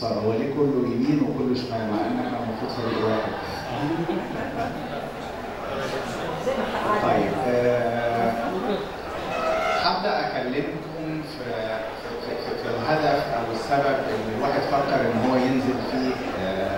استفسار هو ليه كله يمين وكله شمال مع ان احنا المفروض فريق واحد طيب آه، هبدا اكلمكم في في, في, في الهدف او السبب اللي الواحد فكر ان هو ينزل فيه آه،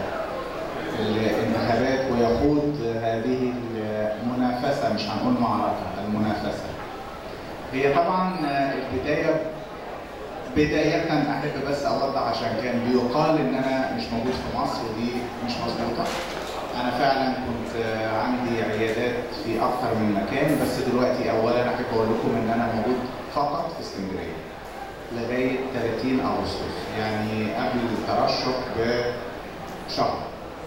الانتخابات ويخوض هذه المنافسه مش هنقول معركه المنافسه هي طبعا آه، البدايه بداية أحب بس أوضح عشان كان بيقال إن أنا مش موجود في مصر ودي مش مظبوطة. أنا فعلا كنت آه، عندي عيادات في أكثر من مكان بس دلوقتي أولا أحب أقول لكم إن أنا موجود فقط في اسكندرية. لغاية 30 أغسطس يعني قبل الترشح بشهر.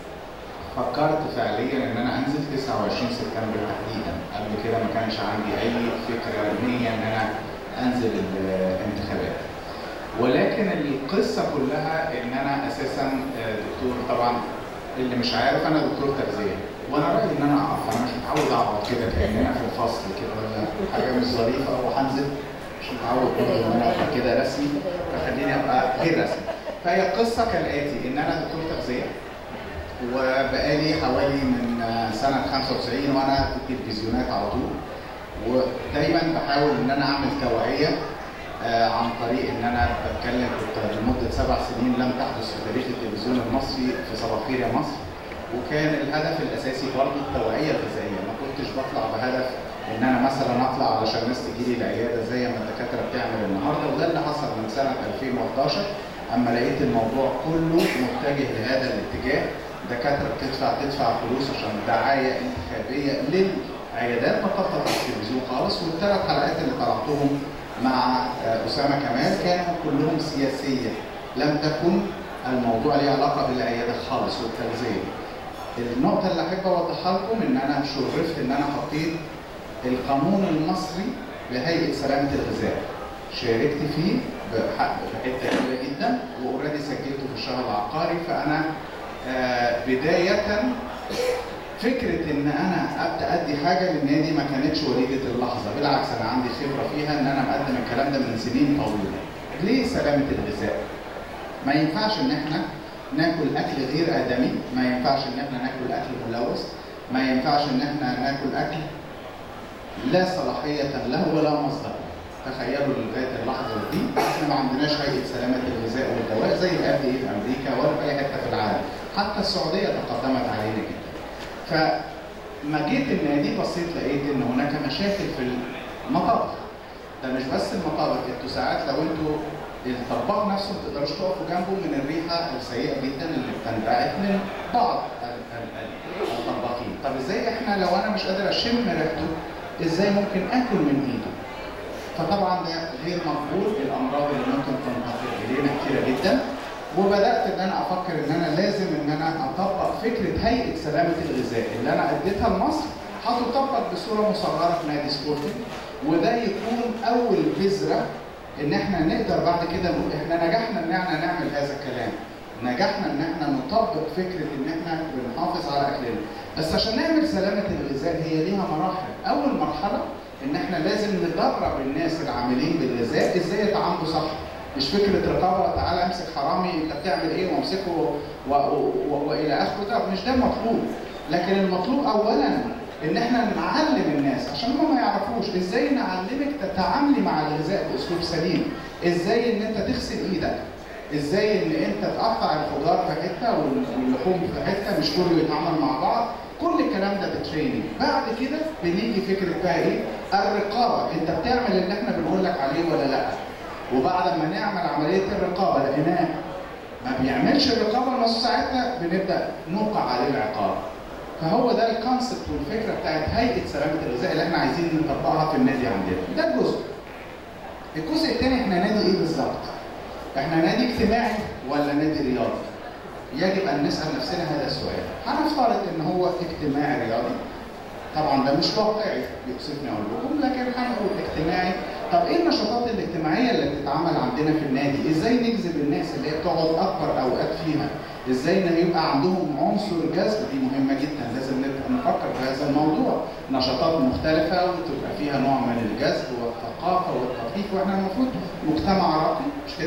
فكرت فعليا ان انا انزل 29 سبتمبر تحديدا قبل كده ما كانش عندي اي فكره نيه ان انا انزل الانتخابات ولكن القصه كلها ان انا اساسا آه، دكتور طبعا اللي مش عارف انا دكتور تغذيه وانا رايي ان انا اقف انا مش متعود اقعد كده كاننا في الفصل كده ولا حاجه مش ظريفه وهنزل مش متعود برضه ان انا ابقى كده رسمي فخليني ابقى غير رسمي فهي القصه كالاتي ان انا دكتور تغذيه وبقالي حوالي من آه، سنه 95 وانا في التلفزيونات على طول ودايما بحاول ان انا اعمل توعيه آه، عن طريق ان انا بتكلم كنت لمده سبع سنين لم تحدث في تاريخ التلفزيون المصري في صباحير يا مصر وكان الهدف الاساسي برضه التوعيه الغذائيه ما كنتش بطلع بهدف ان انا مثلا اطلع علشان الناس تجي لي العياده زي ما الدكاتره بتعمل النهارده وده اللي حصل من سنه 2011 اما لقيت الموضوع كله متجه لهذا الاتجاه دكاتره بتدفع تدفع فلوس عشان دعايه انتخابيه للعيادات ما تطلع في التلفزيون خالص والثلاث حلقات اللي طلعتهم مع آه، اسامه كمال كانوا كلهم سياسيه لم تكن الموضوع ليه علاقه بالعياده خالص والتغذيه. النقطه اللي احب اوضحها لكم ان انا شرفت ان انا حطيت القانون المصري لهيئه سلامه الغذاء. شاركت فيه بحق بحته كبيره جدا واوريدي سجلته في الشهر العقاري فانا آه، بدايه فكره ان انا ابدا ادي حاجه للنادي ما كانتش وليده اللحظه بالعكس انا عندي خبره فيها ان انا مقدم الكلام ده من سنين طويله ليه سلامه الغذاء ما ينفعش ان احنا ناكل اكل غير ادمي ما ينفعش ان احنا ناكل اكل ملوث ما ينفعش ان احنا ناكل اكل لا صلاحيه له ولا مصدر تخيلوا لغايه اللحظه دي احنا ما عندناش هيئه سلامه الغذاء والدواء زي الاف دي في امريكا ولا في اي حته في العالم حتى السعوديه تقدمت علينا جدا فما جيت النادي بصيت لقيت ان هناك مشاكل في المطابخ ده مش بس المطابخ انتوا ساعات لو انتوا الطباخ نفسه ما تقدروش تقفوا جنبه من الريحه السيئه جدا اللي بتنبعث من بعض ال- ال- ال- الطباخين طب ازاي احنا لو انا مش قادر اشم ريحته ازاي ممكن اكل من ايده فطبعا ده غير مقبول الامراض اللي ممكن تنتقل الينا كتيره جدا وبدات ان انا افكر ان انا لازم ان انا اطبق فكره هيئه سلامه الغذاء اللي انا اديتها لمصر هتطبق بصوره مصغره في نادي سبورتنج وده يكون اول بذره ان احنا نقدر بعد كده نقول احنا نجحنا ان احنا نعمل هذا الكلام نجحنا ان احنا نطبق فكره ان احنا بنحافظ على اكلنا بس عشان نعمل سلامه الغذاء هي ليها مراحل اول مرحله ان احنا لازم ندرب الناس العاملين بالغذاء ازاي يتعاملوا صح مش فكره رقابه تعالى امسك حرامي انت بتعمل ايه وامسكه و... و... و... والى اخره ده مش ده المطلوب لكن المطلوب اولا ان احنا نعلم الناس عشان هم ما يعرفوش ازاي نعلمك تتعاملي مع الغذاء باسلوب سليم ازاي ان انت تغسل ايدك ازاي ان انت تقطع الخضار في حته واللحوم في حته مش كله يتعامل مع بعض كل الكلام ده بتريننج بعد كده بنيجي فكره بقى ايه الرقابه انت بتعمل اللي احنا بنقول لك عليه ولا لا وبعد ما نعمل عمليه الرقابه لقيناه ما بيعملش الرقابه نص ساعتها بنبدا نوقع عليه العقاب فهو ده الكونسبت والفكره بتاعت هيئه سلامه الغذاء اللي احنا عايزين نطبقها في النادي عندنا ده الجزء الجزء الثاني احنا نادي ايه بالظبط احنا نادي اجتماعي ولا نادي رياضي يجب ان نسال نفسنا هذا السؤال هنفترض ان هو اجتماعي رياضي طبعا ده مش واقعي بيكسفني اقول لكم لكن هنقول اجتماعي طب ايه النشاطات الاجتماعيه اللي بتتعمل عندنا في النادي؟ ازاي نجذب الناس اللي هي بتقعد اكبر اوقات فيها؟ ازاي ان يبقى عندهم عنصر جذب دي مهمه جدا لازم نبقى نفكر في هذا الموضوع، نشاطات مختلفه وتبقى فيها نوع من الجذب والثقافه والتثقيف واحنا المفروض مجتمع راقي مش كده؟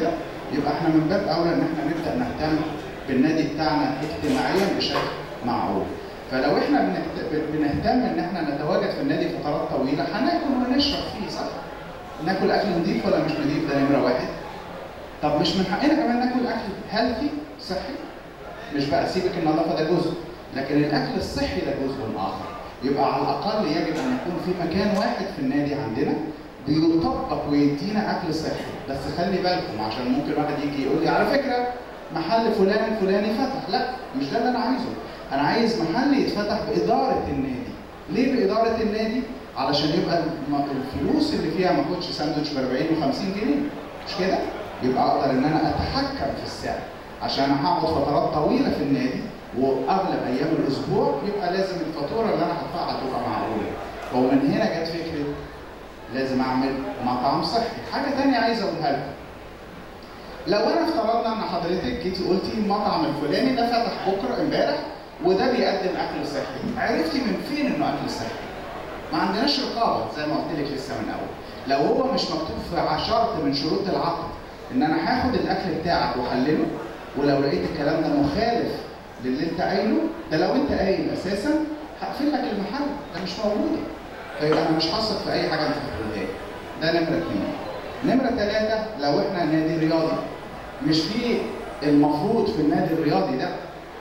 يبقى احنا من باب اولى ان احنا نبدا نهتم بالنادي بتاعنا اجتماعيا بشكل معقول فلو احنا بنهت- بنهتم ان احنا نتواجد في النادي فترات طويله هناكل ونشرب فيه صح؟ ناكل اكل نظيف ولا مش نظيف ده نمره واحد طب مش من حقنا كمان ناكل اكل هيلثي صحي مش بقى سيبك النظافه ده جزء لكن الاكل الصحي ده جزء اخر يبقى على الاقل يجب ان يكون في مكان واحد في النادي عندنا بيطبق ويدينا اكل صحي بس خلي بالكم عشان ممكن واحد يجي يقول لي على فكره محل فلان الفلاني فتح لا مش ده اللي انا عايزه انا عايز محل يتفتح باداره النادي ليه باداره النادي علشان يبقى الم- الفلوس اللي فيها ما اخدش ساندوتش ب 40 و50 جنيه مش كده يبقى اقدر ان انا اتحكم في السعر عشان انا هقعد فترات طويله في النادي واغلب ايام الاسبوع يبقى لازم الفاتوره اللي انا هدفعها تبقى معقوله ومن هنا جت فكره لازم اعمل مطعم صحي حاجه تانية عايز اقولها لكم لو انا افترضنا ان حضرتك جيتي قلتي المطعم الفلاني ده فتح بكره امبارح وده بيقدم اكل صحي عرفتي من فين انه اكل صحي ما عندناش رقابه زي ما قلت لك لسه من اول لو هو مش مكتوب في شرط من شروط العقد ان انا هاخد الاكل بتاعك واحلله ولو لقيت الكلام ده مخالف للي انت قايله ده لو انت قايل اساسا هقفل لك المحل ده مش موجوده فيبقى انا مش هثق في اي حاجه انت بتقولها لي ده نمره اثنين نمره ثلاثه لو احنا نادي رياضي مش في المفروض في النادي الرياضي ده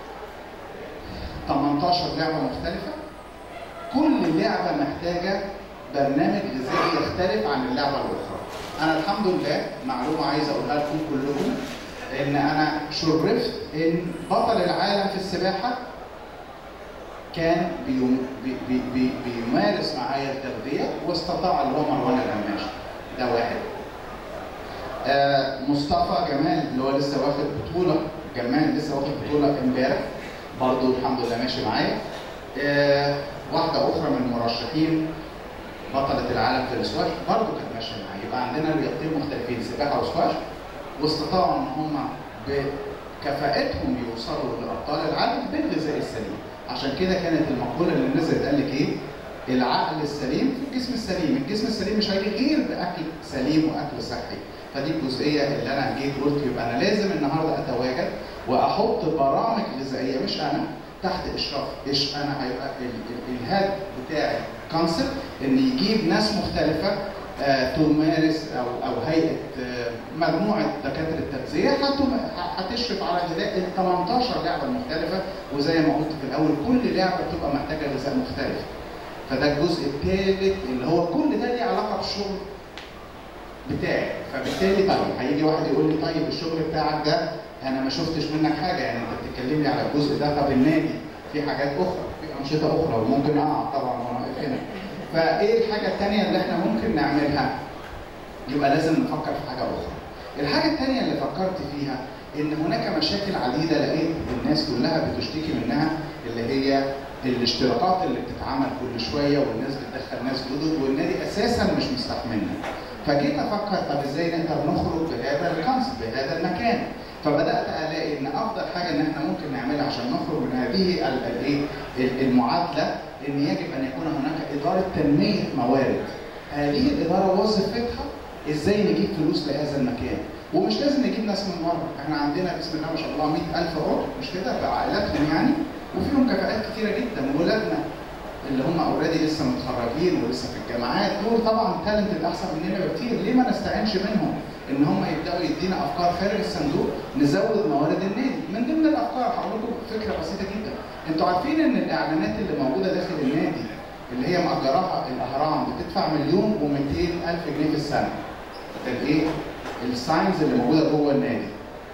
18 لعبه مختلفه كل لعبه محتاجه برنامج غذائي يختلف عن اللعبه الاخرى انا الحمد لله معلومه عايز اقولها لكم كلكم ان انا شرفت ان بطل العالم في السباحه كان بيوم بي بي بي بيمارس معايا التغذيه واستطاع اللي هو مروان القماش ده واحد آه مصطفى جمال اللي هو لسه واخد بطوله جمال لسه واخد بطوله امبارح برضه الحمد لله ماشي معايا آه واحده اخرى من المرشحين بطلة العالم في الاسكواش برضه كانت ماشيه معايا يبقى عندنا رياضتين مختلفين سباحه وسكواش واستطاعوا ان هم بكفاءتهم يوصلوا لابطال العالم بالغذاء السليم عشان كده كانت المقوله اللي نزلت قال لك ايه؟ العقل السليم في الجسم السليم، الجسم السليم مش هيجي غير باكل سليم واكل صحي، فدي الجزئيه اللي انا جيت قلت يبقى انا لازم النهارده اتواجد واحط برامج غذائيه مش انا تحت اشراف ايش انا هيبقى ال- ال- الهاد بتاعي كونسبت ان يجيب ناس مختلفه آه، تمارس او او هيئه آه، مجموعه دكاتره التغذيه هتم- ه- هتشرف على غذاء ال 18 لعبه المختلفه وزي ما قلت في الاول كل لعبه بتبقى محتاجه غذاء مختلف. فده الجزء الثالث اللي هو كل ده ليه علاقه بالشغل بتاعي فبالتالي طيب هيجي واحد يقول لي طيب الشغل بتاعك ده انا ما شفتش منك حاجه يعني انت بتتكلم لي على الجزء ده طب النادي في حاجات اخرى في انشطه اخرى وممكن اقع طبعا وانا واقف هنا فايه الحاجه الثانيه اللي احنا ممكن نعملها يبقى لازم نفكر في حاجه اخرى الحاجه الثانيه اللي فكرت فيها ان هناك مشاكل عديده لقيت الناس كلها بتشتكي منها اللي هي الاشتراكات اللي بتتعمل كل شويه والناس بتدخل ناس جدد والنادي اساسا مش مستحملها فجيت افكر طب ازاي نقدر نخرج بهذا الكونسبت بهذا المكان فبدات الاقي ان افضل حاجه ان احنا ممكن نعملها عشان نخرج من هذه ال- الايه ال- المعادله ان يجب ان يكون هناك اداره تنميه موارد هذه الاداره وظيفتها ازاي نجيب فلوس لهذا المكان ومش لازم نجيب ناس من بره احنا عندنا بسم الله ما شاء الله 100000 عضو مش كده بعائلاتهم يعني وفيهم كفاءات كتيره جدا ولادنا اللي هم اوريدي لسه متخرجين ولسه في الجامعات دول طبعا تالنت احسن مننا بكتير ليه ما نستعينش منهم ان هم يبداوا يدينا افكار خارج الصندوق نزود موارد النادي من ضمن الافكار هقول لكم فكره بسيطه جدا انتوا عارفين ان الاعلانات اللي موجوده داخل النادي اللي هي مأجراها الاهرام بتدفع مليون و200 الف جنيه في السنه ده الايه الساينز اللي موجوده جوه النادي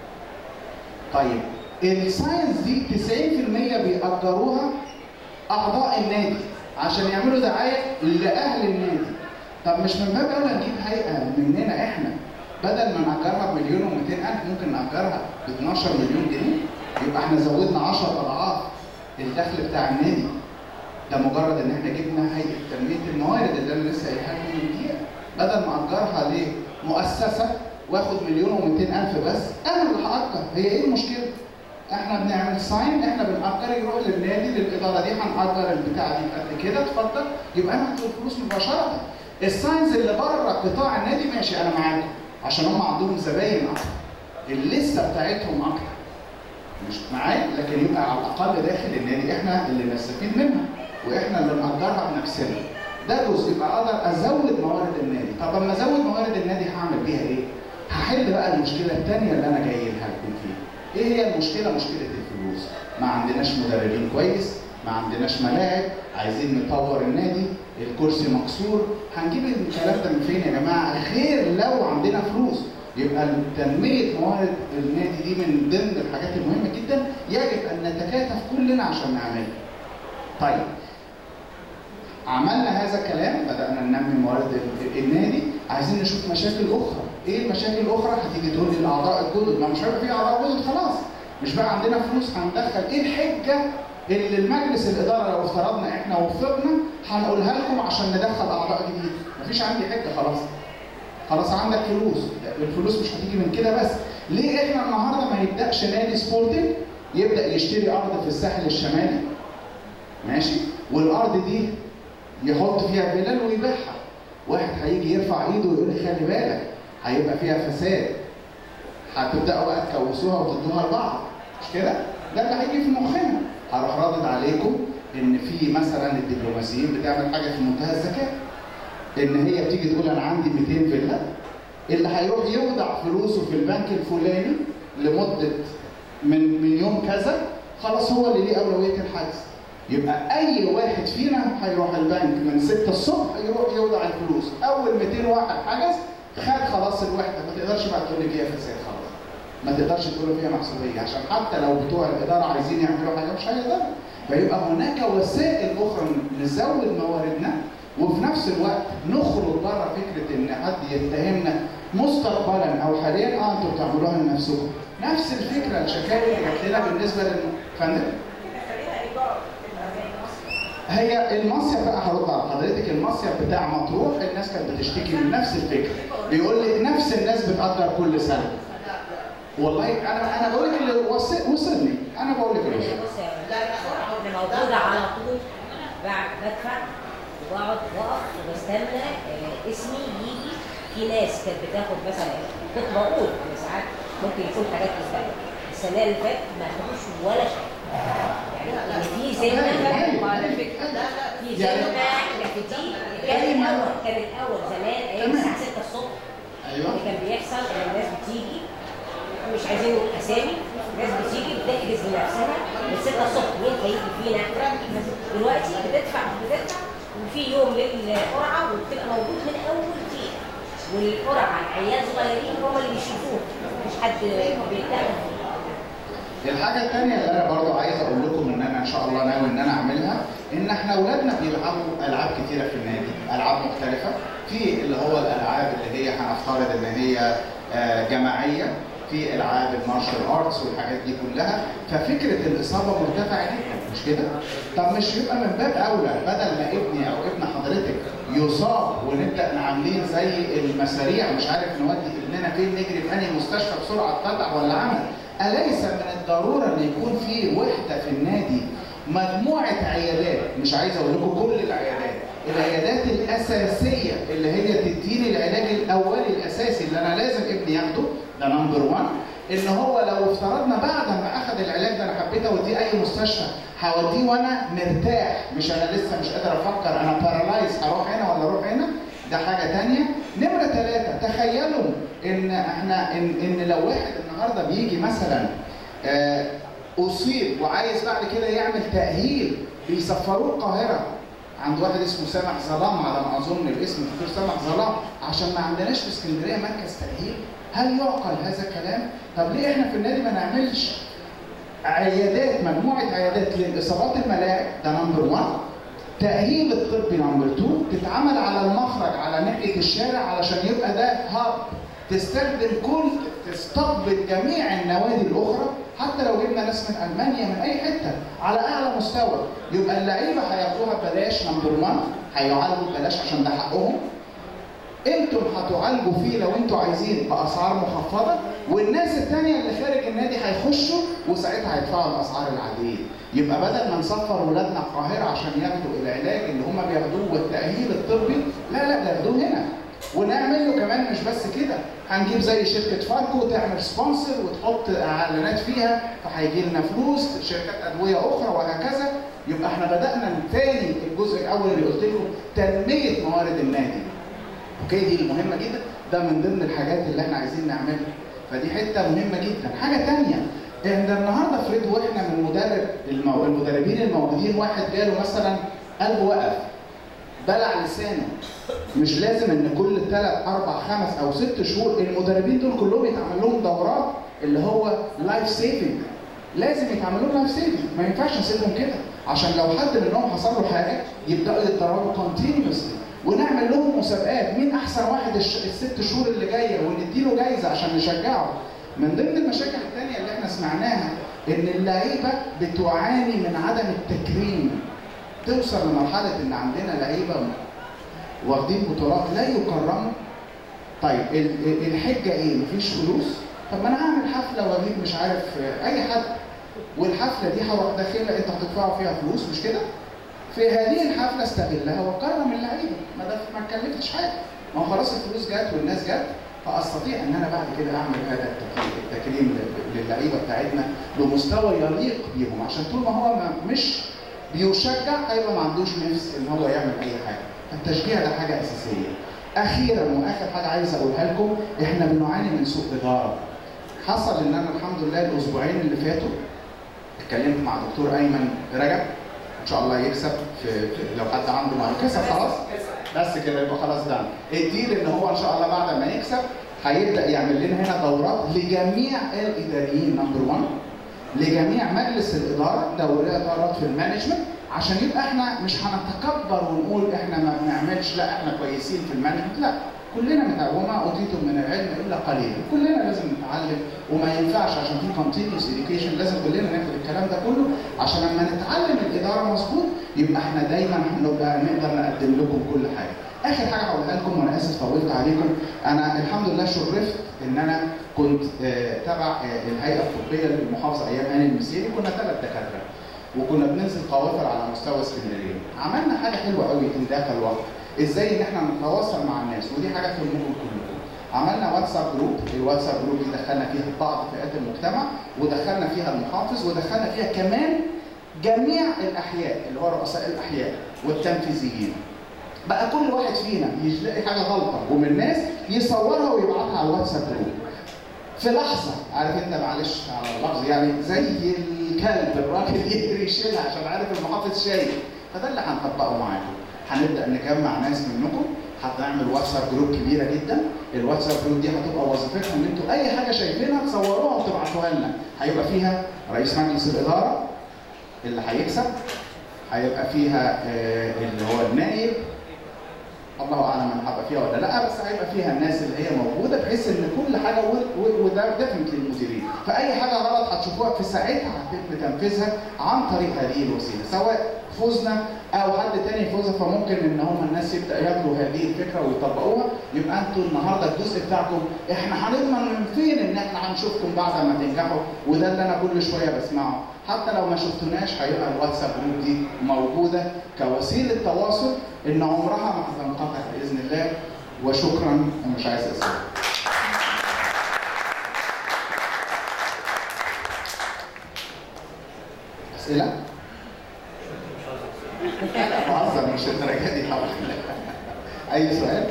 طيب الساينز دي 90% بيأجروها اعضاء النادي عشان يعملوا دعايه لاهل النادي طب مش من باب اولى نجيب هيئه مننا احنا بدل ما نأجرها بمليون و200 الف ممكن نأجرها ب 12 مليون جنيه يبقى احنا زودنا 10 اضعاف الدخل بتاع النادي ده مجرد ان احنا جبنا هيئه تنميه الموارد اللي انا لسه قايلها لكم من دقيقه بدل ما اجرها لمؤسسه واخد مليون و200 الف بس انا اللي هاجر هي ايه المشكله؟ احنا بنعمل ساين احنا بنأجر يروح للنادي للاداره دي هنأجر البتاعه دي قد كده اتفضل يبقى انا هديله الفلوس مباشره الساينز اللي بره قطاع النادي ماشي انا معاكم عشان هم عندهم زباين اكتر اللسه بتاعتهم اكتر مش معايا لكن يبقى على الاقل داخل النادي احنا اللي نستفيد منها واحنا اللي نقدرها بنفسنا ده جزء يبقى اقدر ازود موارد النادي طب لما ازود موارد النادي هعمل بيها ايه هحل بقى المشكله الثانيه اللي انا جاي لها لكم فيها ايه هي المشكله مشكله الفلوس ما عندناش مدربين كويس ما عندناش ملاعب عايزين نطور النادي الكرسي مكسور هنجيب الكلام ده من فين يا جماعه غير لو عندنا فلوس يبقى تنميه موارد النادي دي من ضمن الحاجات المهمه جدا يجب ان نتكاتف كلنا عشان نعملها. طيب عملنا هذا الكلام بدانا ننمي موارد النادي عايزين نشوف مشاكل اخرى ايه المشاكل الاخرى هتيجي تقول لي الاعضاء الجدد ما مش هيبقى في اعضاء جدد خلاص مش بقى عندنا فلوس هندخل ايه الحجه اللي المجلس الاداره لو افترضنا احنا وفقنا هنقولها لكم عشان ندخل اعضاء جديد مفيش عندي حجه خلاص خلاص عندك فلوس الفلوس مش هتيجي من كده بس ليه احنا النهارده ما يبداش نادي سبورتنج يبدا يشتري ارض في الساحل الشمالي ماشي والارض دي يحط فيها فيلل ويبيعها واحد هيجي يرفع ايده ويقول لي خلي بالك هيبقى فيها فساد هتبداوا بقى تكوسوها وتدوها لبعض مش كده؟ ده اللي هيجي في مخنا هروح رادد عليكم ان في مثلا الدبلوماسيين بتعمل حاجه في منتهى الذكاء ان هي بتيجي تقول انا عندي 200 فيلا اللي هيروح يودع فلوسه في البنك الفلاني لمده من من يوم كذا خلاص هو اللي ليه اولويه الحجز يبقى اي واحد فينا هيروح البنك من 6 الصبح يروح يودع الفلوس اول 200 واحد حجز خد خلاص الوحده ما تقدرش بقى تقول لي فيها فساد خلاص ما تقدرش تقول فيها محسوبيه عشان حتى لو بتوع الاداره عايزين يعملوا حاجه مش هيقدروا فيبقى هناك وسائل اخرى نزود مواردنا وفي نفس الوقت نخرج بره فكره ان حد يتهمنا مستقبلا او حاليا اه انتوا بتعملوها لنفسكم نفس الفكره الشكاوي اللي جات لنا بالنسبه للفندم هي المصيف بقى هرد على حضرتك المصيف بتاع مطروح الناس كانت بتشتكي من نفس الفكره بيقول لي نفس الناس بتقدر كل سنه والله انا انا بقول لك اللي وصل وصلني انا بقول لك اللي وصلني بص يا انا موجوده على طول بعد بدفع وبقعد واقف وبستنى آه، اسمي يجي في ناس كانت بتاخد مثلا كنت بقول انا ساعات ممكن يكون حاجات مستقبل السنه اللي فاتت ما خدوش ولا شيء يعني في زمن وعلى فكره لا لا في يعني- زمن كانت دي كان الاول كان الاول زمان ايام تمام. الساعه 6 الصبح ايوه اللي كان بيحصل ان الناس بتيجي مش عايزين نقول اسامي ناس بتيجي بتحجز لنفسها من 6 الصبح مين هيجي فينا دلوقتي بتدفع بتدفع وفي يوم للقرعه وبتبقى موجود من اول دقيقه والقرعه عيال صغيرين هم اللي بيشوفوه مش حد بيتكلم الحاجة الثانية اللي أنا برضو عايز أقول لكم إن أنا إن شاء الله ناوي إن أنا أعملها إن إحنا أولادنا بيلعبوا ألعاب كتيرة في النادي، ألعاب مختلفة، في اللي هو الألعاب اللي هي هنفترض إن هي آه، جماعية، في ألعاب المارشال أرتس والحاجات دي كلها، ففكرة الإصابة مرتفعة جدا مش كده؟ طب مش يبقى من باب أولى بدل ما ابني أو ابن حضرتك يصاب ونبدأ عاملين زي المساريع مش عارف نودي ابننا فين نجري في أنهي مستشفى بسرعة فتح ولا عمل، أليس من الضرورة إن يكون في وحدة في النادي مجموعة عيادات مش عايز أقول لكم كل العيادات العيادات الأساسية اللي هي تديني العلاج الأولي الأساسي اللي أنا لازم ابني ياخده ده نمبر 1 إن هو لو افترضنا بعد ما أخذ العلاج ده أنا حبيت أوديه أي مستشفى هوديه وأنا مرتاح مش أنا لسه مش قادر أفكر أنا بارالايز هروح هنا ولا أروح هنا ده حاجة تانية نمرة ثلاثة تخيلوا إن إحنا إن, إن لو واحد النهاردة بيجي مثلا آه، أصيب وعايز بعد كده يعمل تأهيل بيسفروه القاهرة عند واحد اسمه سامح ظلام على ما أظن الاسم الدكتور سامح ظلام عشان ما عندناش في اسكندرية مركز تأهيل هل يعقل هذا الكلام؟ طب ليه احنا في النادي ما نعملش عيادات مجموعة عيادات للإصابات الملاعب ده نمبر 1 تأهيل الطبي نمبر 2 تتعمل على المخرج على ناحية الشارع علشان يبقى ده هاب تستخدم كل تستقبل جميع النوادي الأخرى حتى لو جبنا ناس من ألمانيا من أي حتة على أعلى مستوى يبقى اللعيبة هياخدوها ببلاش نمبر 1 هيعالجوا ببلاش عشان ده حقهم انتم هتعالجوا فيه لو انتوا عايزين باسعار مخفضه والناس الثانيه اللي خارج النادي هيخشوا وساعتها هيدفعوا الاسعار العاديه يبقى بدل ما نسفر ولادنا القاهره عشان ياخدوا العلاج اللي هم بياخدوه والتاهيل الطبي لا لا ده ياخدوه هنا ونعمل له كمان مش بس كده هنجيب زي شركه فاركو تعمل سبونسر وتحط اعلانات فيها فهيجي لنا فلوس شركات ادويه اخرى وهكذا يبقى احنا بدانا تاني الجزء الاول اللي قلت لكم تنميه موارد النادي اوكي دي المهمه جدا ده من ضمن الحاجات اللي احنا عايزين نعملها فدي حته مهمه جدا حاجه تانية ان النهارده فريد واحنا من مدرب المو... المدربين الموجودين واحد جاله مثلا قلبه وقف بلع لسانه مش لازم ان كل ثلاث اربع خمس او ست شهور المدربين دول كلهم يتعمل لهم دورات اللي هو لايف سيفنج لازم يتعمل لهم لايف سيفنج ما ينفعش نسيبهم كده عشان لو حد منهم حصل له حاجه يبداوا يتدربوا كونتينيوسلي ونعمل لهم مسابقات مين احسن واحد الش- الست شهور اللي جايه ونديله جايزه عشان نشجعه من ضمن المشاكل الثانيه اللي احنا سمعناها ان اللعيبه بتعاني من عدم التكريم توصل لمرحله ان عندنا لعيبه واخدين بطولات لا يكرموا طيب ال- ال- الحجه ايه؟ مفيش فلوس؟ طب ما انا هعمل حفله واجيب مش عارف آه، اي حد والحفله دي هروح داخلها انتوا هتدفعوا فيها فلوس مش كده؟ في هذه الحفله استغلها وكرم اللعيبه ما ده ما اتكلفتش حاجه ما هو خلاص الفلوس جت والناس جت فاستطيع ان انا بعد كده اعمل هذا التكريم, التكريم لل- للعيبه بتاعتنا بمستوى يليق بيهم عشان طول ما هو ما مش بيشجع هيبقى ما عندوش نفس ان هو يعمل اي حاجه التشجيع ده حاجه اساسيه اخيرا واخر حاجه عايز اقولها لكم احنا بنعاني من سوء اداره حصل ان انا الحمد لله الاسبوعين اللي فاتوا اتكلمت مع دكتور ايمن رجب ان شاء الله يكسب في, في لو حد عنده معلومه كسب خلاص بس كده يبقى خلاص ده الديل ان هو ان شاء الله بعد ما يكسب هيبدا يعمل لنا هنا دورات لجميع الاداريين نمبر 1 لجميع مجلس الاداره دورات دورات في المانجمنت عشان يبقى احنا مش هنتكبر ونقول احنا ما بنعملش لا احنا كويسين في المانجمنت لا كلنا متع- وما اوتيتم من العلم الا قليلا كلنا لازم نتعلم وما ينفعش عشان في continuous education لازم كلنا ناخد الكلام ده كله عشان لما نتعلم الاداره مظبوط يبقى احنا دايما هنبقى نقدر نقدم لكم كل حاجه اخر حاجه هقولها لكم وانا اسف طولت عليكم انا الحمد لله شرفت ان انا كنت آه، تبع آه، الهيئه الطبيه للمحافظه ايام هاني المسيري كنا ثلاث دكاتره وكنا بننزل قوافل على مستوى اسكندريه عملنا حاجه حلوه قوي في ذاك الوقت ازاي ان احنا نتواصل مع الناس ودي حاجه تهمكم كلكم عملنا واتساب جروب الواتساب جروب دي دخلنا فيها بعض فئات المجتمع ودخلنا فيها المحافظ ودخلنا فيها كمان جميع الاحياء اللي هو رؤساء الاحياء والتنفيذيين بقى كل واحد فينا يلاقي حاجه غلطه ومن الناس يصورها ويبعتها على الواتساب جروب في لحظه عارف انت معلش على اللفظ يعني زي الكلب الراجل يجري يشيلها عشان عارف المحافظ شايف فده اللي هنطبقه معاكم هنبدا نجمع ناس منكم هنعمل واتساب جروب كبيره جدا الواتساب جروب دي هتبقى وظيفتها ان انتوا اي حاجه شايفينها تصوروها وتبعتوها لنا هيبقى فيها رئيس مجلس الاداره اللي هيكسب هيبقى فيها آه، اللي هو النائب الله اعلم انا هبقى فيها ولا لا بس هيبقى فيها الناس اللي هي موجوده بحيث ان كل حاجه و- و- وده ديفنتلي المديرين فاي حاجه غلط هتشوفوها في ساعتها هتتم تنفيذها عن طريق هذه الوسيله سواء فوزنا او حد تاني يفوزها فممكن ان هم الناس يبدا ياخدوا هذه الفكره ويطبقوها يبقى انتوا النهارده الجزء بتاعكم احنا هنضمن من فين ان احنا هنشوفكم بعد ما تنجحوا وده اللي انا كل شويه بسمعه حتى لو ما شفتوناش هيبقى الواتساب جروب دي موجوده كوسيله تواصل ان عمرها ما هتنقطع باذن الله وشكرا انا مش عايز اسال اسئله؟ بهزر مش الدرجه دي طبعا اي سؤال؟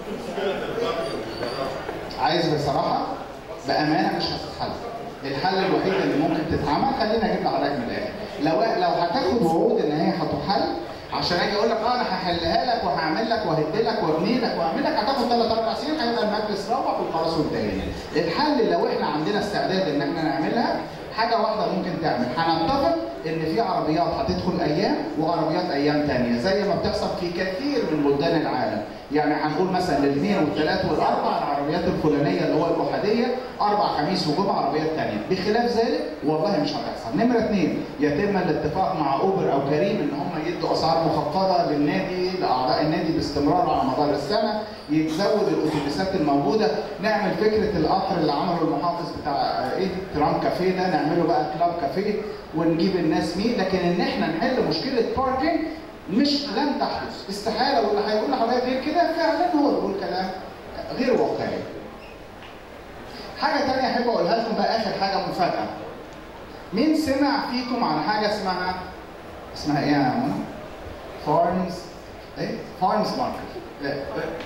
عايز بصراحه بامانه مش هتتحل الحل الوحيد اللي ممكن تتعمل خلينا اجيب لحضرتك من الاخر لو لو هتاخد وعود ان هي هتحل عشان اجي اقول لك اه انا هحلها لك وهعمل لك وهدي لك وابني لك واعمل لك هتاخد ثلاث اربع سنين هيبقى المجلس روح وخلاص وانتهينا. الحل لو احنا عندنا استعداد ان احنا نعملها حاجه واحده ممكن تعمل هنتفق ان في عربيات هتدخل ايام وعربيات ايام تانية زي ما بتحصل في كثير من بلدان العالم يعني هنقول مثلا الاثنين والثلاث والاربع العربيات الفلانيه اللي هو الاحاديه اربع خميس وجمعه عربيات ثانيه بخلاف ذلك والله مش هتحصل نمره اثنين يتم الاتفاق مع اوبر او كريم ان هم يدوا اسعار مخفضه للنادي لاعضاء النادي باستمرار على مدار السنه يتزود الاتوبيسات الموجوده نعمل فكره القطر اللي عمله المحافظ بتاع آه، ايه ترام كافيه ده نعمله بقى كلاب كافيه ونجيب الناس مين لكن ان احنا نحل مشكله باركينج مش لن تحدث استحاله واللي هيقول لحضرتك غير كده فعلا هو بيقول كلام غير واقعي حاجه تانية احب اقولها لكم بقى اخر حاجه مفاجاه مين سمع فيكم عن حاجه اسمها اسمها ايه يا منى؟ فارمز ايه؟ فارمز ماركت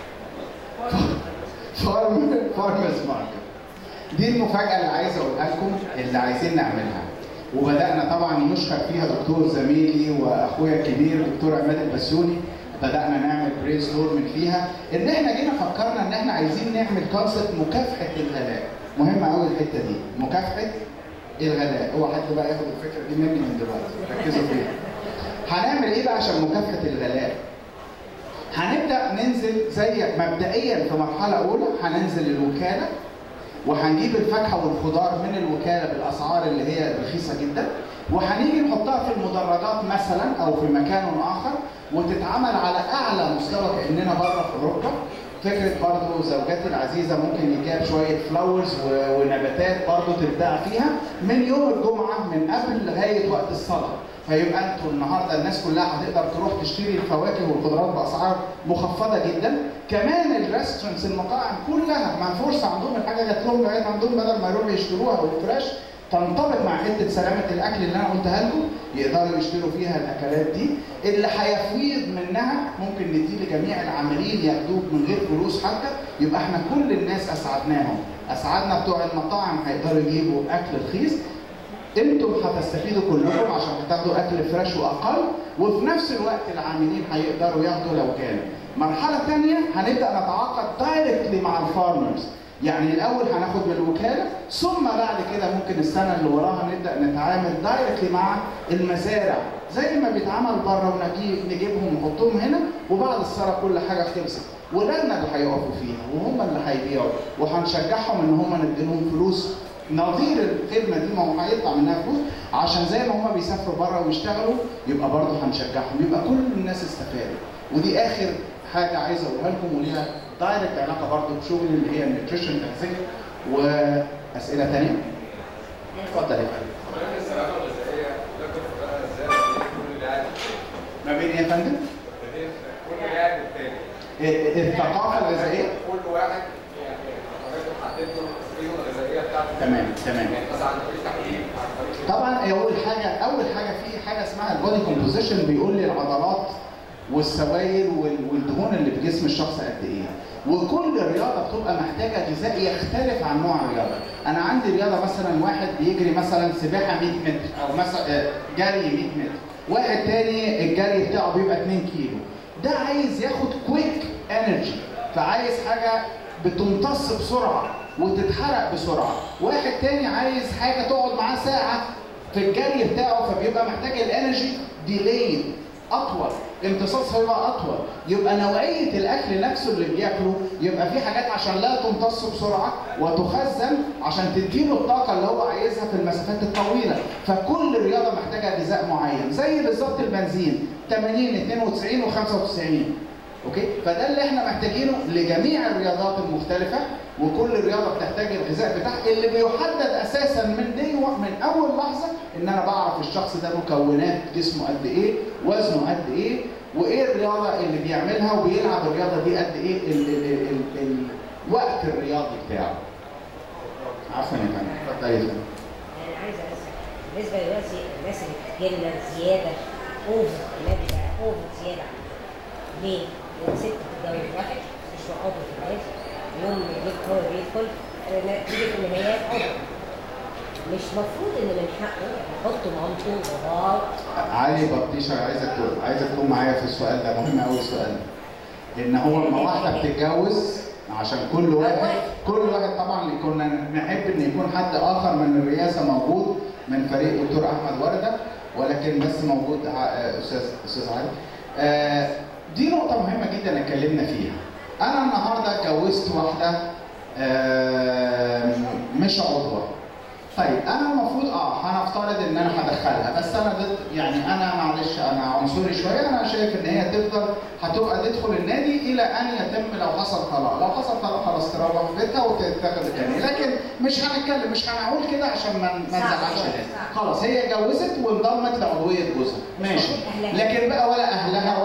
فارم فارمز ماركت دي المفاجاه اللي عايز اقولها لكم اللي عايزين نعملها وبدانا طبعا يشكر فيها دكتور زميلي واخويا الكبير دكتور عماد البسيوني بدانا نعمل برين ستورمنج فيها ان احنا جينا فكرنا ان احنا عايزين نعمل كونسبت مكافحه الغلاء مهمه قوي الحته دي مكافحه الغلاء هو حد بقى ياخد الفكره دي مني من دلوقتي ركزوا فيها هنعمل ايه بقى عشان مكافحه الغلاء هنبدا ننزل زي مبدئيا في مرحله اولى هننزل الوكاله وهنجيب الفاكهه والخضار من الوكاله بالاسعار اللي هي رخيصه جدا وهنيجي نحطها في المدرجات مثلا او في مكان اخر وتتعمل على اعلى مستوى كاننا بره في اوروبا فكره برضه زوجاتي العزيزه ممكن يجاب شويه فلاورز ونباتات برضه تبدع فيها من يوم الجمعه من قبل لغايه وقت الصلاه فيبقى انتوا النهارده الناس كلها هتقدر تروح تشتري الفواكه والخضروات باسعار مخفضه جدا كمان الريستورانتس المطاعم كلها مع فرصه عندهم الحاجه جات لهم لغايه عندهم بدل ما يروحوا يشتروها والفريش تنطبق مع حته سلامه الاكل اللي انا قلتها لكم يقدروا يشتروا فيها الاكلات دي اللي هيفيض منها ممكن نديه لجميع العاملين ياخدوه من غير فلوس حتى يبقى احنا كل الناس اسعدناهم اسعدنا بتوع المطاعم هيقدروا يجيبوا اكل رخيص انتم هتستفيدوا كلكم عشان هتاخدوا اكل فريش واقل وفي نفس الوقت العاملين هيقدروا ياخدوا لو كان مرحله ثانيه هنبدا نتعاقد دايركتلي مع الفارمرز يعني الاول هناخد من الوكاله ثم بعد كده ممكن السنه اللي وراها نبدا نتعامل دايركتلي مع المزارع زي ما بيتعمل بره ونجيب نجيبهم ونحطهم هنا وبعد الصلاه كل حاجه خلصت ولادنا اللي هيقفوا فيها وهم اللي هيبيعوا وهنشجعهم ان هم نديلهم فلوس نظير الخدمه دي ما هو هيطلع منها فلوس عشان زي ما هم بيسافروا بره ويشتغلوا يبقى برضه هنشجعهم يبقى كل الناس استفادوا ودي اخر حاجه عايز اقولها لكم وليها دايركت علاقه برضه بشغل اللي هي النيوتريشن تغذيه واسئله ثانيه اتفضل يا فندم ما بين ايه يا فندم؟ الثقافه الغذائيه كل واحد يعني حضرتك حددت له القيمه الغذائيه بتاعته تمام تمام يعني مثلا عن طريق تحليل عن طريق طبعا اول حاجه اول حاجه في حاجه اسمها البودي كومبوزيشن بيقول لي العضلات والسوائل وال- والدهون اللي في جسم الشخص قد ايه وكل رياضه بتبقى محتاجه غذاء يختلف عن نوع الرياضه انا عندي رياضه مثلا واحد بيجري مثلا سباحه 100 متر او مثلا آه، جري 100 متر واحد تاني الجري بتاعه بيبقى 2 كيلو ده عايز ياخد كويك انرجي فعايز حاجه بتمتص بسرعه وتتحرق بسرعه واحد تاني عايز حاجه تقعد معاه ساعه في الجري بتاعه فبيبقى محتاج الانرجي ديلي اطول امتصاص هيبقى اطول يبقى نوعيه الاكل نفسه اللي بياكله يبقى في حاجات عشان لا تمتص بسرعه وتخزن عشان تديله الطاقه اللي هو عايزها في المسافات الطويله فكل رياضه محتاجه غذاء معين زي بالظبط البنزين 80 92 و95 اوكي فده اللي احنا محتاجينه لجميع الرياضات المختلفه وكل رياضه بتحتاج الغذاء بتاعها اللي بيحدد اساسا من دي من اول لحظه ان انا بعرف الشخص ده مكونات جسمه قد ايه وزنه قد ايه وايه الرياضه اللي بيعملها وبيلعب الرياضه دي قد ايه ال ال ال ال الوقت الرياضي بتاعه عفوا يا فندم اتفضل يا فندم انا عايزه اسال بالنسبه دلوقتي الناس اللي بتجيلنا زياده اوفر النادي بقى اوفر زياده ليه؟ لان ست بتتجوز واحد مش عضو في البيت يوم ما يجيب هو بيدخل آه، تيجي في النهايات عضو مش مفروض ان من حقه يحط مامته وباباه علي بطيشه عايزك تقول عايزك تكون معايا في السؤال ده مهم قوي السؤال ده ان هو لما واحده بتتجوز عشان كل واحد كل واحد طبعا كنا نحب ان يكون حد اخر من الرئاسه موجود من فريق دكتور احمد ورده ولكن بس موجود ع- آه، استاذ استاذ علي آه، دي نقطه مهمه جدا اتكلمنا فيها انا النهارده اتجوزت واحده آه، مش عضوه طيب انا المفروض اه هنفترض ان انا هدخلها بس انا ضد يعني انا معلش انا عنصري شويه انا شايف ان هي تفضل هتبقى تدخل النادي الى ان يتم لو حصل طلاق، لو حصل طلاق خلاص تروح بيتها وتتاخد تاني، لكن مش هنتكلم مش هنقول كده عشان ما ما صح، نزعلش صح، الناس. صح. خلاص هي اتجوزت وانضمت لعضوية جوزها، ماشي. أهلها. لكن بقى ولا اهلها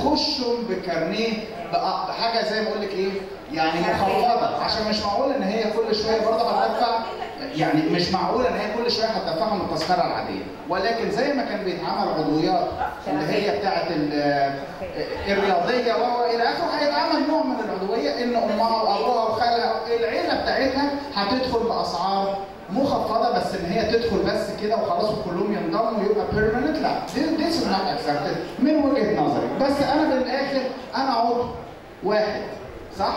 يخشوا بكارنيه بقى- بحاجه زي ما اقول لك ايه يعني مخفضه عشان مش معقول ان هي كل شويه برضه هتدفع يعني مش معقول ان هي كل شويه هتدفعهم التذكره العاديه ولكن زي ما كان بيتعمل عضويات اللي هي بتاعه ال- الرياضيه والى اخره هيتعمل نوع من العضويه ان امها وابوها وخالها العيله بتاعتها هتدخل باسعار مخفضه بس ان هي تدخل بس كده وخلاص وكلهم ينضموا ويبقى بيرمننت لا this is not accepted من وجهه نظري بس انا بالاخر انا عضو واحد صح؟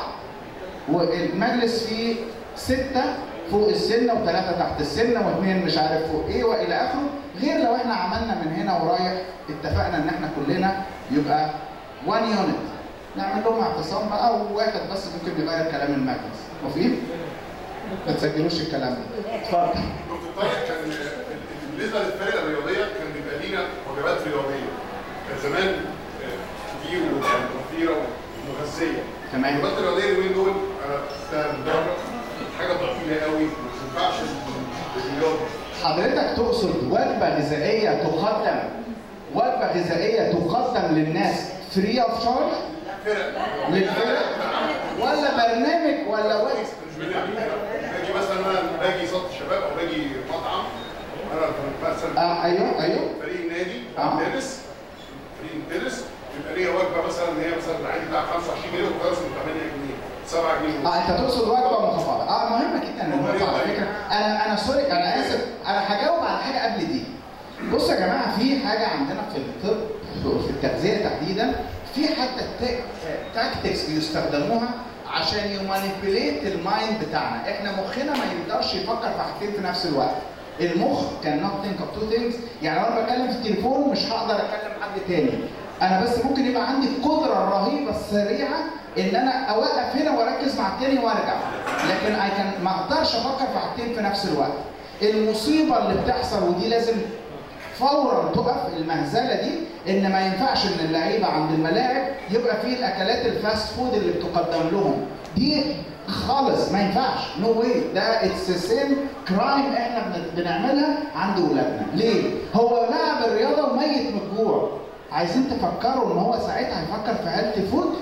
والمجلس فيه ستة فوق السنة وثلاثة تحت السنة واثنين مش عارف فوق ايه والى اخره غير لو احنا عملنا من هنا ورايح اتفقنا ان احنا كلنا يبقى وان يونت نعمل لهم اعتصام بقى وواحد بس ممكن يغير كلام المجلس مفهوم؟ ما تسجلوش الكلام ده اتفضل دكتور طارق كان بالنسبه للفرق الرياضيه كان بيبقى لينا وجبات رياضيه كان زمان آه، كتير وكان وفيره ومغذيه تمام. الوجبات الرياضيه اليومين دول انا شفتها من بره حاجه ضئيله قوي ما تنفعش للرياضه حضرتك تقصد وجبة غذائية تقدم وجبة غذائية تقدم للناس فري اوف شارج فرق للفرق ولا برنامج ولا وجبة مش بنعمل باجي مثلا انا باجي صوت الشباب او باجي مطعم انا مثلا آه ايوه ايوه فريق النادي آه. تنس فريق التنس بيبقى ليها وجبه مثلا ان هي مثلا العادي بتاع 25 جنيه وخلاص من 8 جنيه 7 جنيه اه انت تقصد وجبة مخفضة اه مهمة جدا النقطة على فكرة انا انا سوري انا اسف انا هجاوب على حاجة قبل دي بصوا يا جماعة في حاجة عندنا في الطب في التغذية تحديدا في حتى تاكتكس بيستخدموها عشان يمانيبيليت المايند بتاعنا احنا مخنا ما يقدرش يفكر في حاجتين في نفس الوقت المخ كان نوت ثينك اوف تو ثينجز يعني لو انا بتكلم في التليفون مش هقدر اكلم حد تاني انا بس ممكن يبقى عندي القدره الرهيبه السريعه ان انا اوقف هنا واركز مع التاني وارجع لكن I can ما اقدرش افكر في حاجتين في نفس الوقت المصيبه اللي بتحصل ودي لازم فورا تقف المهزله دي ان ما ينفعش ان اللعيبه عند الملاعب يبقى فيه الاكلات الفاست فود اللي بتقدم لهم دي خالص ما ينفعش نو no واي ده اتس سيم كرايم احنا بن- بنعملها عند ولادنا ليه هو لاعب الرياضه وميت من الجوع عايزين تفكروا ان هو ساعتها هيفكر في هيلثي فود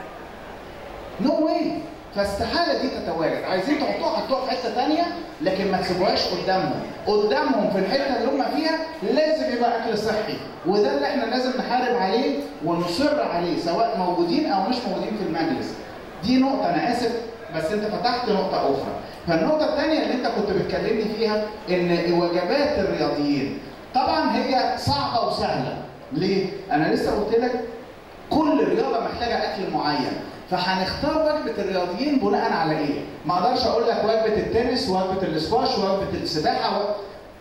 نو واي فاستحاله دي تتواجد عايزين تحطوها حطوها في حته ثانيه لكن ما تسيبوهاش قدامهم قدامهم في الحته اللي هم فيها لازم يبقى اكل صحي وده اللي احنا لازم نحارب عليه ونصر عليه سواء موجودين او مش موجودين في المجلس دي نقطه انا اسف بس انت فتحت نقطه اخرى فالنقطه الثانيه اللي انت كنت بتكلمني فيها ان وجبات الرياضيين طبعا هي صعبه وسهله ليه انا لسه قلت لك كل رياضه محتاجه اكل معين فهنختار وجبه الرياضيين بناء على ايه؟ ما اقدرش اقول لك وجبه التنس وجبه الاسكواش وجبه السباحه و...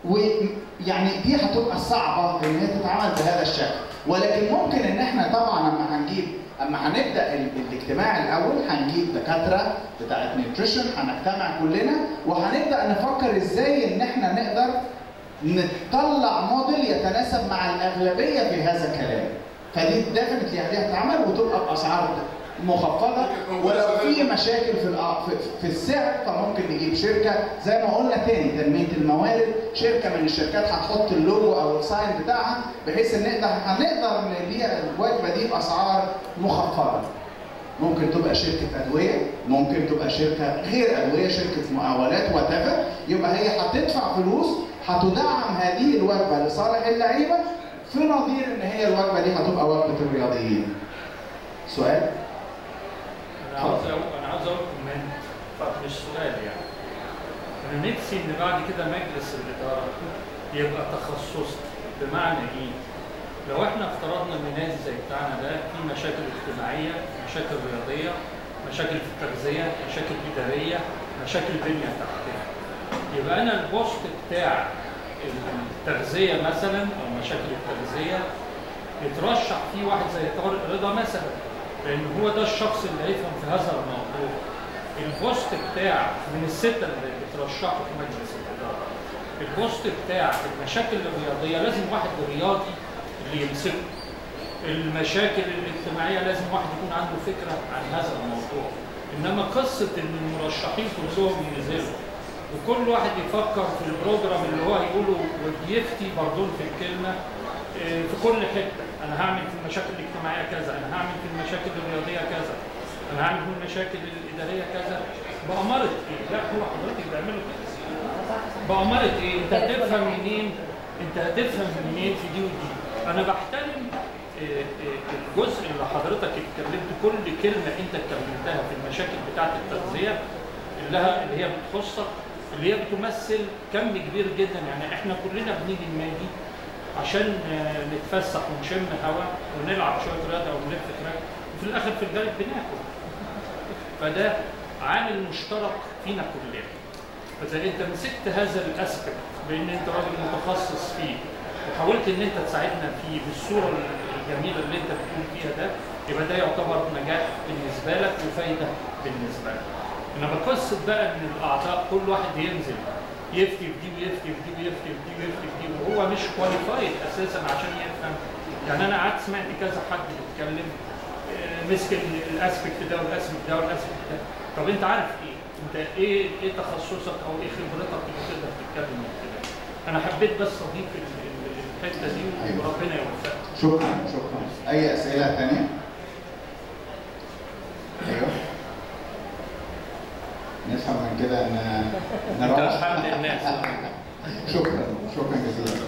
ويعني دي هتبقى صعبه ان هي تتعمل بهذا الشكل ولكن ممكن ان احنا طبعا اما هنجيب اما هنبدا ال- الاجتماع الاول هنجيب دكاتره بتاعت نيوتريشن هنجتمع كلنا وهنبدا نفكر ازاي ان احنا نقدر نطلع موديل يتناسب مع الاغلبيه في هذا الكلام فدي ديفنتلي عليها تعمل وتبقى باسعار مخفضه ولو في مشاكل في الأ- في- في السعر فممكن نجيب شركه زي ما قلنا تاني تنميه الموارد شركه من الشركات هتحط اللوجو او الساين بتاعها بحيث ان نقدر هنقدر نبيع الوجبه دي باسعار مخفضه ممكن تبقى شركة أدوية، ممكن تبقى شركة غير أدوية، شركة مقاولات وات يبقى هي هتدفع فلوس هتدعم هذه الوجبة لصالح اللعيبة في نظير إن هي الوجبة دي هتبقى وجبة الرياضيين. سؤال؟ انا عاوز أقول- انا عاوز اقول كومنت مش سؤال يعني انا نفسي ان بعد كده مجلس الاداره يبقى تخصصي بمعنى ايه؟ لو احنا افترضنا ان نادي زي بتاعنا ده فيه مشاكل اجتماعيه، مشاكل رياضيه، مشاكل في التغذيه، مشاكل اداريه، مشاكل بنيه تحتيه. يبقى انا البوست بتاع التغذيه مثلا او مشاكل التغذيه يترشح فيه واحد زي طارق رضا مثلا لان هو ده الشخص اللي هيفهم في هذا الموضوع البوست بتاع من السته اللي بيترشحوا في مجلس الاداره البوست بتاع المشاكل الرياضيه لازم واحد رياضي اللي يمسكه المشاكل الاجتماعيه لازم واحد يكون عنده فكره عن هذا الموضوع انما قصه ان المرشحين كلهم ينزلوا وكل واحد يفكر في البروجرام اللي هو هيقوله وبيفتي برضون في الكلمه آه، في كل حته انا انا هعمل في المشاكل الاجتماعيه كذا انا هعمل في المشاكل الرياضيه كذا انا هعمل في المشاكل الاداريه كذا بأمارة ايه؟ لا هو حضرتك بيعملوا كده بأمارة ايه؟ انت هتفهم منين؟ انت هتفهم منين في دي ودي؟ انا بحترم آه، آه، الجزء اللي حضرتك اتكلمت كل كلمه انت اتكلمتها في المشاكل بتاعه التغذيه اللي هي اللي هي بتخصك اللي هي بتمثل كم كبير جدا يعني احنا كلنا بنيجي النادي عشان آه، نتفسح ونشم هوا ونلعب شويه رياضه ونلف تراك وفي الاخر في الغالب بناكل فده عامل مشترك فينا كلنا فاذا انت مسكت هذا الاسبكت بان انت راجل متخصص فيه وحاولت ان انت تساعدنا فيه بالصوره الجميله اللي انت بتقول فيها ده يبقى ده يعتبر نجاح بالنسبه لك وفايده بالنسبه لك. انما قصه بقى ان الاعضاء كل واحد ينزل يفتي في دي ويفتي في دي ويفتي في دي ويفتي في دي وهو مش كواليفايد اساسا عشان يفهم يعني انا قعدت سمعت كذا حد بيتكلم آه، مسك ال- الاسبكت ده والاسبكت ده والاسبكت ده طب انت عارف ايه؟ انت ايه ايه تخصصك او ايه خبرتك اللي تقدر تتكلم من كده؟ انا حبيت بس اضيف ال- ال- الحته دي أيوة. وربنا يوفقك. شكرا شكرا اي اسئله ثانيه ايوه نفهم من كده ان انت نروح الحمد لله شكرا شكرا جزيلا